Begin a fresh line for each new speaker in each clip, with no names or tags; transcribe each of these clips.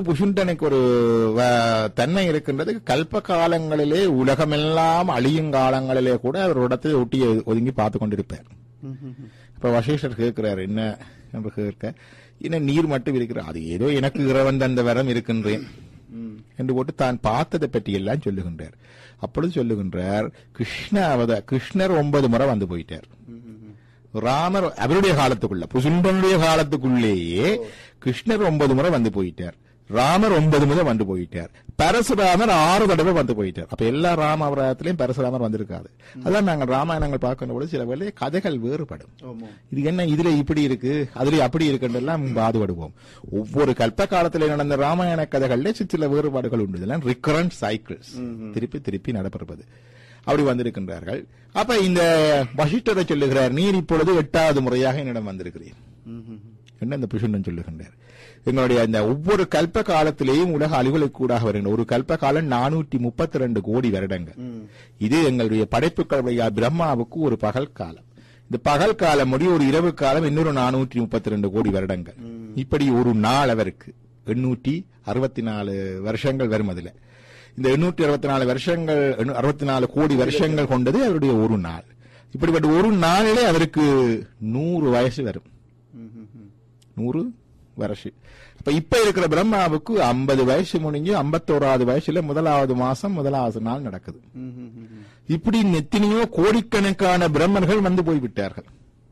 புஷுண்டனுக்கு ஒரு வ- தன்மை இருக்கின்றது கல்ப காலங்களிலே உலகமெல்லாம் அழியும் காலங்களிலே கூட அவர் இடத்தை ஒட்டி ஒதுங்கி பார்த்து கொண்டிருப்பார் இப்ப வசேஷர் கேட்கிறார் என்ன என்று கேட்க என்ன நீர் மட்டும் இருக்கிறார் அது ஏதோ எனக்கு இறைவன் தந்த வரம் இருக்கின்றேன் என்று போட்டு தான் பார்த்ததை பற்றி எல்லாம் சொல்லுகின்றார் அப்பொழுது சொல்லுகின்றார் கிருஷ்ண அவத கிருஷ்ணர் ஒன்பது முறை வந்து போயிட்டார் ராமர் அவருடைய காலத்துக்குள்ள புசுண்டனுடைய காலத்துக்குள்ளேயே கிருஷ்ணர் ஒன்பது முறை வந்து போயிட்டார் ராமர் ஒன்பது முறை வந்து போயிட்டார் பரசுராமர் ஆறு தடவை வந்து போயிட்டார் அப்ப எல்லா ராம அவராயத்திலையும் பரசுராமர் வந்திருக்காது அதான் நாங்கள் ராமாயணங்கள் பார்க்கின்ற பொழுது சில வேலை கதைகள் வேறுபடும் இது என்ன இதுல இப்படி இருக்கு அதுல அப்படி இருக்குன்றெல்லாம் பாதுபடுவோம் ஒவ்வொரு கல்ப காலத்துல நடந்த ராமாயண கதைகள்ல சில சில வேறுபாடுகள் உண்டு இதெல்லாம் ரிகரண்ட் சைக்கிள்ஸ் திருப்பி திருப்பி நடைபெறுவது அப்படி வந்திருக்கின்றார்கள் அப்ப இந்த வசிஷ்டரை சொல்லுகிறார் நீர் இப்பொழுது எட்டாவது முறையாக என்னிடம் வந்திருக்கிறீர் என்ன இந்த புஷுண்டன் சொல்லுகின்றார் எங்களுடைய அந்த ஒவ்வொரு கல்ப காலத்திலேயும் உலக அலுவலுக்கு கூடாக வருகின்ற ஒரு கல்ப காலம் நானூற்றி முப்பத்தி ரெண்டு கோடி வருடங்கள் இது எங்களுடைய படைப்புகளுடைய பிரம்மாவுக்கு ஒரு பகல் காலம் இந்த பகல் காலம் முடிய ஒரு இரவு காலம் இன்னொரு நானூற்றி முப்பத்தி ரெண்டு கோடி வருடங்கள் இப்படி ஒரு நாள் அவருக்கு எண்ணூற்றி அறுபத்தி நாலு வருஷங்கள் வரும் அதுல இந்த எண்ணூற்றி அறுபத்தி நாலு வருஷங்கள் அறுபத்தி நாலு கோடி வருஷங்கள் கொண்டது அவருடைய ஒரு நாள் இப்படிப்பட்ட ஒரு நாளிலே அவருக்கு நூறு வயசு வரும் நூறு வருஷு அப்ப இப்ப இருக்கிற பிரம்மாவுக்கு ஐம்பது வயசு முடிஞ்சு ஐம்பத்தோராவது வயசுல முதலாவது மாசம் முதலாவது நாள் நடக்குது இப்படி எத்தனையோ கோடிக்கணக்கான பிரம்மர்கள் வந்து போய்விட்டார்கள்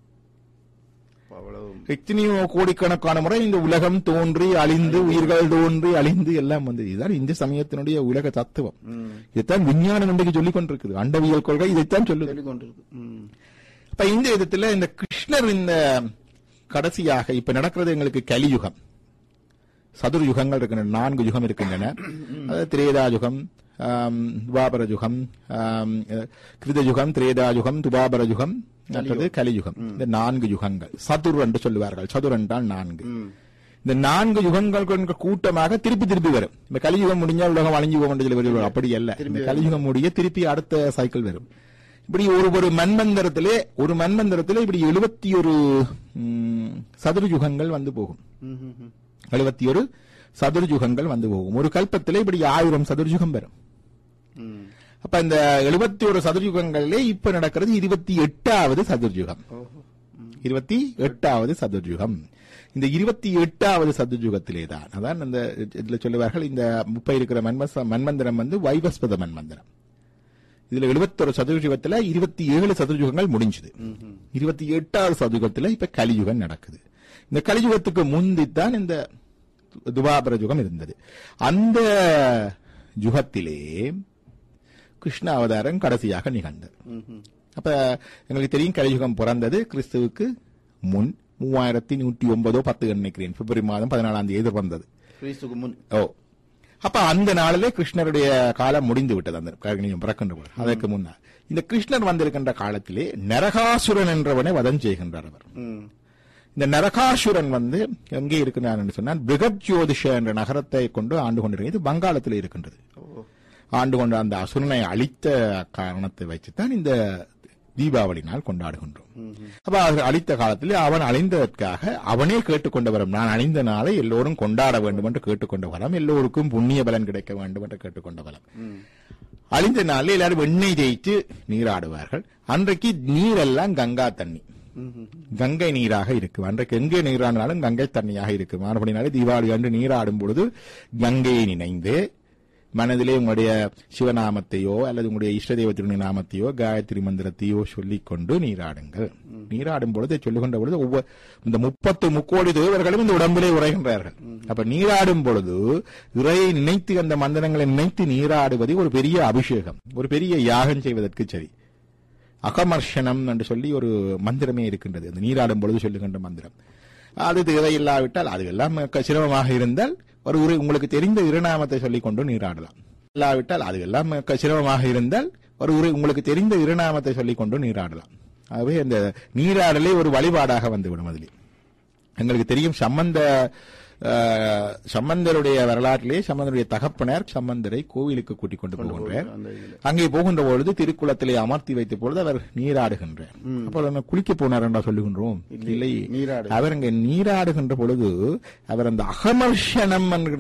அவ்வளவு
எத்தனையோ கோடிக்கணக்கான முறை இந்த உலகம் தோன்றி அழிந்து உயிர்கள் தோன்றி அழிந்து எல்லாம் வந்து இதுதான் இந்த சமயத்தினுடைய உலக தத்துவம் இதைத்தான் விஞ்ஞானம் இன்றைக்கு சொல்லிக் கொண்டிருக்குது அண்டவியல் கொள்கை இதைத்தான் சொல்லுது
சொல்லிக் கொண்டிருக்கு ம்.
இப்ப இந்த விதத்துல இந்த கிருஷ்ணர் இந்த கடைசியாக இப்ப நடக்கிறது எங்களுக்கு கலியுகம் சதுர் யுகங்கள் இருக்கின்றன நான்கு யுகம் இருக்கின்றன அதாவது திரேதா யுகம் ஆம், துவாபர யுகம் ஆம், அஹ், கிருத யுகம் திரேதா யுகம் துபாபர யுகம் மற்றது கலியுகம் இந்த நான்கு யுகங்கள் சதுர் என்று சொல்லுவார்கள் சதுர் என்றால் நான்கு இந்த நான்கு யுகங்கள் கொண்ட கூட்டமாக திருப்பி திருப்பி வரும் இந்த கலியுகம் முடிஞ்சால் உலகம் அழிஞ்சு போகும் என்று சொல்லி வருவார்கள். அப்படி அல்ல இந்த கலியுகம் முடிய திருப்பி அடுத்த சைக்கிள் வரும் இப்படி ஒரு ஒரு மன்மந்திரத்திலே ஒரு மன்மந்திரத்திலே இப்படி எழுபத்தி ஒரு சதுர யுகங்கள் வந்து போகும்
ம், ம், ம்.
எழுபத்தி ஒரு சதுர யுகங்கள் வந்து போகும் ஒரு கல்பத்திலே இப்படி ஆயிரம் சதுர யுகம் வரும்
ம்.
அப்ப இந்த எழுபத்தி ஒரு சதுர்யுகங்களிலே இப்ப நடக்கிறது இருபத்தி எட்டாவது சதுர்யுகம்
ஓஹோ. ம்.
இருபத்தி எட்டாவது சதுர்யுகம் இந்த இருபத்தி எட்டாவது சதுர்யுகத்திலே தான் அதான் இந்த இதுல சொல்லுவார்கள் இந்த முப்ப இருக்கிற மன்மச மன்மந்திரம் வந்து வைவஸ்பத மன்மந்திரம் இதுல எழுபத்தொரு சதுர்யுகத்துல இருபத்தி ஏழு சதுர்யுகங்கள் முடிஞ்சது
ம், ம்.
இருபத்தி எட்டாவது சதுர்யுகத்துல இப்ப கலியுகம் நடக்குது இந்த கலியுகத்துக்கு முந்தித்தான் இந்த துபாபர யுகம் இருந்தது அந்த யுகத்திலே கிருஷ்ண அவதாரம் கடைசியாக நிகழ்ந்தது
ம், ம்.
அப்ப எங்களுக்கு தெரியும் கலியுகம் பிறந்தது கிறிஸ்துவுக்கு முன் மூவாயிரத்தி நூற்றி ஒன்பதோ பத்து நினைக்கிறேன் பிப்ரவரி மாதம் பதினாலாம் தேதி வந்தது
கிறிஸ்துக்கு முன்
ஓ அப்ப அந்த நாளிலே கிருஷ்ணருடைய காலம் முடிந்து விட்டது அந்த கலியுகம் பிறக்கின்ற போது அதற்கு முன்னால் இந்த கிருஷ்ணர் வந்திருக்கின்ற காலத்திலே நரகாசுரன் என்றவனை வதம் செய்கின்றார் அவர்
ம்.
இந்த நரகாசுரன் வந்து எங்கே இருக்கிறான் என்று சொன்னால் பிருகத் ஜோதிஷ என்ற நகரத்தை கொண்டு ஆண்டு கொண்டிருக்கிறது இது வங்காளத்தில் இருக்கின்றது
ஓ.
ஆண்டு கொண்ட அந்த அசுரனை அழித்த காரணத்தை வைத்துத்தான் இந்த தீபாவளி நாள் கொண்டாடுகின்றோம்
ம், ம்.
அப்ப அவர் அழித்த காலத்தில் அவன் அழிந்ததற்காக அவனே கேட்டுக்கொண்ட வரம் நான் அழிந்த நாளை எல்லோரும் கொண்டாட வேண்டும் என்று கேட்டுக்கொண்ட வரம் எல்லோருக்கும் புண்ணிய பலன் கிடைக்க வேண்டும் என்று கேட்டுக்கொண்ட வரம்
ம்.
அழிந்த நாளில் எல்லாரும் எண்ணெய் தேய்த்து நீராடுவார்கள் அன்றைக்கு நீரெல்லாம் கங்கா தண்ணி
ம், ம்.
கங்கை நீராக இருக்கும் அன்றைக்கு எங்கே நீராடினாலும் கங்கை தண்ணியாக இருக்கும் மறுபடினாலே தீபாவளி அன்று நீராடும் பொழுது கங்கையை நினைந்து மனதிலே உங்களுடைய சிவநாமத்தையோ அல்லது உங்களுடைய இஷ்ட தெய்வத்தினுடைய நாமத்தையோ காயத்ரி மந்திரத்தையோ சொல்லிக் கொண்டு நீராடுங்கள் நீராடும் பொழுது சொல்லுகின்ற பொழுது ஒவ்வொரு இந்த முப்பத்து முக்கோடி தேவர்களும் இந்த உடம்பிலே உரைகின்றார்கள் அப்ப நீராடும் பொழுது இறையை நினைத்து அந்த மந்திரங்களை நினைத்து நீராடுவது ஒரு பெரிய அபிஷேகம் ஒரு பெரிய யாகம் செய்வதற்கு சரி அகமர்ஷனம் என்று சொல்லி ஒரு மந்திரமே இருக்கின்றது அந்த நீராடும் பொழுது சொல்லுகின்ற மந்திரம் அது தேவையில்லாவிட்டால் அது எல்லாம் க- சிரமமாக இருந்தால் ஒரு உரை உங்களுக்கு தெரிந்த இருநாமத்தை சொல்லிக் கொண்டு நீராடலாம் இல்லாவிட்டால் அது எல்லாம் க- சிரமமாக இருந்தால் ஒரு உரை உங்களுக்கு தெரிந்த இருநாமத்தை சொல்லிக் கொண்டு நீராடலாம் ஆகவே அந்த நீராடலே ஒரு வழிபாடாக வந்துவிடும் அதிலே எங்களுக்கு தெரியும் சம்பந்த அஹ், சம்பந்தருடைய வரலாற்றிலே சம்பந்தருடைய தகப்பனர் சம்பந்தரை கோவிலுக்கு கூட்டிக் கொண்டு போகின்றார்
அந்த இதுல
அங்கே போகின்ற பொழுது திருக்குளத்திலே அமர்த்தி வைத்த பொழுது அவர் நீராடுகின்றார் அப்போ நம்ம குளிக்க போனார் என்றா சொல்லுகின்றோம் இல்லை
நீராடு
அவர் அங்கே நீராடுகின்ற பொழுது அவர் அந்த அகமர்ஷனம் என்கிற